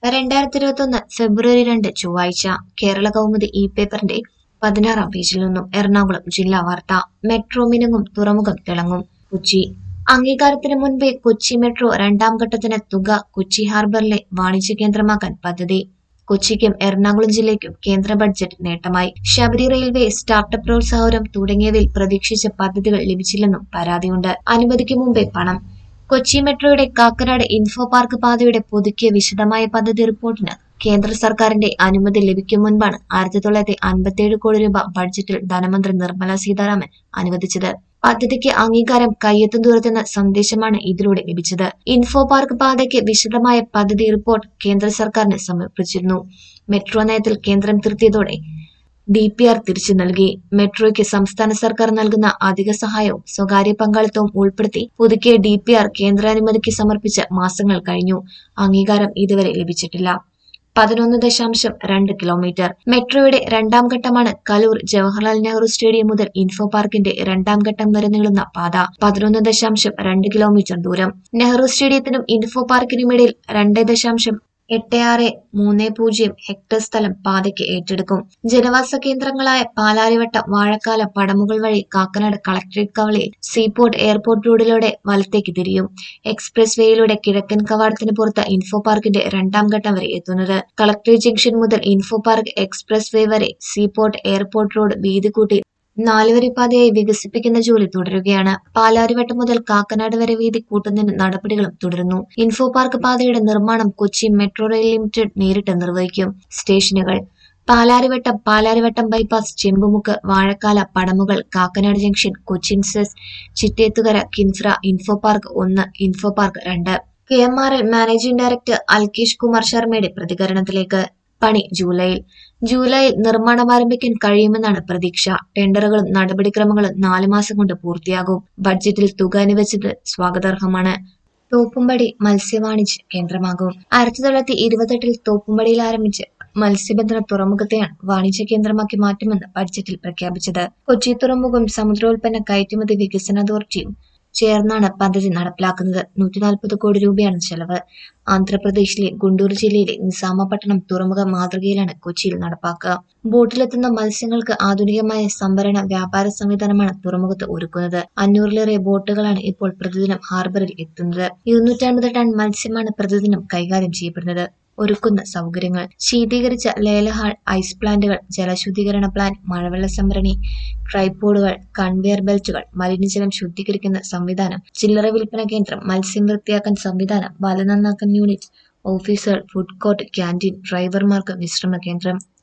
രണ്ടായിരത്തി ഇരുപത്തൊന്ന് ഫെബ്രുവരി രണ്ട് ചൊവ്വാഴ്ച കേരള കൗമുദി ഇ പേപ്പറിന്റെ പതിനാറാം പേജിൽ നിന്നും എറണാകുളം ജില്ലാ വാർത്ത മെട്രോ മിനുങ്ങും തുറമുഖം തിളങ്ങും കൊച്ചി അംഗീകാരത്തിന് മുൻപേ കൊച്ചി മെട്രോ രണ്ടാം ഘട്ടത്തിന് തുക കൊച്ചി ഹാർബറിലെ വാണിജ്യ കേന്ദ്രമാക്കാൻ പദ്ധതി കൊച്ചിക്കും എറണാകുളം ജില്ലയ്ക്കും കേന്ദ്ര ബഡ്ജറ്റ് നേട്ടമായി ശബരി റെയിൽവേ സ്റ്റാർട്ടപ്പ് പ്രോത്സാഹനം തുടങ്ങിയവയിൽ പ്രതീക്ഷിച്ച പദ്ധതികൾ ലഭിച്ചില്ലെന്നും പരാതിയുണ്ട് അനുമതിക്ക് മുമ്പേ പണം കൊച്ചി മെട്രോയുടെ കാക്കനാട് ഇൻഫോ പാർക്ക് പാതയുടെ പുതുക്കിയ വിശദമായ പദ്ധതി റിപ്പോർട്ടിന് കേന്ദ്ര സർക്കാരിന്റെ അനുമതി ലഭിക്കും മുൻപാണ് ആയിരത്തി തൊള്ളായിരത്തി അൻപത്തിയേഴ് കോടി രൂപ ബഡ്ജറ്റിൽ ധനമന്ത്രി നിർമ്മല സീതാരാമൻ അനുവദിച്ചത് പദ്ധതിക്ക് അംഗീകാരം കയ്യെത്തും ദൂരത്തെന്ന സന്ദേശമാണ് ഇതിലൂടെ ലഭിച്ചത് ഇൻഫോ പാർക്ക് പാതയ്ക്ക് വിശദമായ പദ്ധതി റിപ്പോർട്ട് കേന്ദ്ര സർക്കാരിന് സമർപ്പിച്ചിരുന്നു മെട്രോ നയത്തിൽ കേന്ദ്രം തിരുത്തിയതോടെ ഡി പി ആർ തിരിച്ചു നൽകി മെട്രോയ്ക്ക് സംസ്ഥാന സർക്കാർ നൽകുന്ന അധിക സഹായവും സ്വകാര്യ പങ്കാളിത്തവും ഉൾപ്പെടുത്തി പുതുക്കിയ ഡി പി ആർ കേന്ദ്രാനുമതിക്ക് സമർപ്പിച്ച മാസങ്ങൾ കഴിഞ്ഞു അംഗീകാരം ഇതുവരെ ലഭിച്ചിട്ടില്ല പതിനൊന്ന് ദശാംശം രണ്ട് കിലോമീറ്റർ മെട്രോയുടെ രണ്ടാം ഘട്ടമാണ് കലൂർ ജവഹർലാൽ നെഹ്റു സ്റ്റേഡിയം മുതൽ ഇൻഫോ പാർക്കിന്റെ രണ്ടാം ഘട്ടം വരെ നീളുന്ന പാത പതിനൊന്ന് ദശാംശം രണ്ട് കിലോമീറ്റർ ദൂരം നെഹ്റു സ്റ്റേഡിയത്തിനും ഇൻഫോ പാർക്കിനും ഇടയിൽ രണ്ട് ദശാംശം എട്ട് ആറ് മൂന്ന് പൂജ്യം ഹെക്ടർ സ്ഥലം പാതയ്ക്ക് ഏറ്റെടുക്കും ജനവാസ കേന്ദ്രങ്ങളായ പാലാരിവട്ടം വാഴക്കാല പടമുകൾ വഴി കാക്കനാട് കളക്ടറേറ്റ് കവലയിൽ സീപോർട്ട് എയർപോർട്ട് റോഡിലൂടെ വലത്തേക്ക് തിരിയും എക്സ്പ്രസ് വേയിലൂടെ കിഴക്കൻ കവാടത്തിന് പുറത്ത് ഇൻഫോ പാർക്കിന്റെ രണ്ടാം ഘട്ടം വരെ എത്തുന്നത് കളക്ടറേറ്റ് ജംഗ്ഷൻ മുതൽ ഇൻഫോ പാർക്ക് എക്സ്പ്രസ് വേ വരെ സീപോർട്ട് എയർപോർട്ട് റോഡ് വീതി കൂട്ടി നാലുവരി പാതയായി വികസിപ്പിക്കുന്ന ജോലി തുടരുകയാണ് പാലാരിവട്ടം മുതൽ കാക്കനാട് വരെ വീതി കൂട്ടുന്നതിന് നടപടികളും തുടരുന്നു ഇൻഫോ പാർക്ക് പാതയുടെ നിർമ്മാണം കൊച്ചി മെട്രോ റെയിൽ ലിമിറ്റഡ് നേരിട്ട് നിർവഹിക്കും സ്റ്റേഷനുകൾ Palarivattom Palarivattom bypass Chembumukku Vazhakkala Padamugal Kakkanad junction Cochin SEZ Chittethukara KINFRA info park ഒന്ന് ഇൻഫോ പാർക്ക് രണ്ട് K M R L managing director Alkesh Kumar ശർമ്മയുടെ പ്രതികരണത്തിലേക്ക് പണി ജൂലൈയിൽ ജൂലൈയിൽ നിർമ്മാണം ആരംഭിക്കാൻ കഴിയുമെന്നാണ് പ്രതീക്ഷ ടെൻഡറുകളും നടപടിക്രമങ്ങളും നാലു മാസം കൊണ്ട് പൂർത്തിയാകും ബഡ്ജറ്റിൽ തുക അനുവദിച്ചത് സ്വാഗതാർഹമാണ് തോപ്പുംപടി മത്സ്യവാണിജ്യ കേന്ദ്രമാകും ആയിരത്തി തൊള്ളായിരത്തി ഇരുപത്തെട്ടിൽ തോപ്പുംപടിയിൽ ആരംഭിച്ച് മത്സ്യബന്ധന തുറമുഖത്തെയാണ് വാണിജ്യ കേന്ദ്രമാക്കി മാറ്റുമെന്ന് ബഡ്ജറ്റിൽ പ്രഖ്യാപിച്ചത് കൊച്ചി തുറമുഖം സമുദ്രോൽപ്പന്ന കയറ്റുമതി വികസന അതോറിറ്റിയും ചേർന്നാണ് പദ്ധതി നടപ്പിലാക്കുന്നത് നൂറ്റി നാൽപ്പത് കോടി രൂപയാണ് ചെലവ് ആന്ധ്രാപ്രദേശിലെ ഗുണ്ടൂർ ജില്ലയിലെ നിസാമപട്ടണം തുറമുഖ മാതൃകയിലാണ് കൊച്ചിയിൽ നടപ്പാക്കുക ബോട്ടിലെത്തുന്ന മത്സ്യങ്ങൾക്ക് ആധുനികമായ സംഭരണ വ്യാപാര സംവിധാനമാണ് തുറമുഖത്ത് ഒരുക്കുന്നത് അഞ്ഞൂറിലേറെ ബോട്ടുകളാണ് ഇപ്പോൾ പ്രതിദിനം ഹാർബറിൽ എത്തുന്നത് ഇരുന്നൂറ്റമ്പത് ടൺ മത്സ്യമാണ് പ്രതിദിനം കൈകാര്യം ചെയ്യപ്പെടുന്നത് ഒരുക്കുന്ന സൗകര്യങ്ങൾ ശീതീകരിച്ച ലേലഹാൾ ഐസ് പ്ലാന്റുകൾ ജലശുദ്ധീകരണ പ്ലാന്റ് മഴവെള്ള സംഭരണി ട്രൈപോഡുകൾ കൺവെയർ ബെൽറ്റുകൾ മലിനജലം ശുദ്ധീകരിക്കുന്ന സംവിധാനം ചില്ലറ വിൽപ്പന കേന്ദ്രം മത്സ്യം വൃത്തിയാക്കാൻ സംവിധാനം വല നന്നാക്കൽ യൂണിറ്റ് ഓഫീസുകൾ ഫുഡ് കോർട്ട് ക്യാൻറ്റീൻ ഡ്രൈവർമാർക്ക് വിശ്രമ കേന്ദ്രം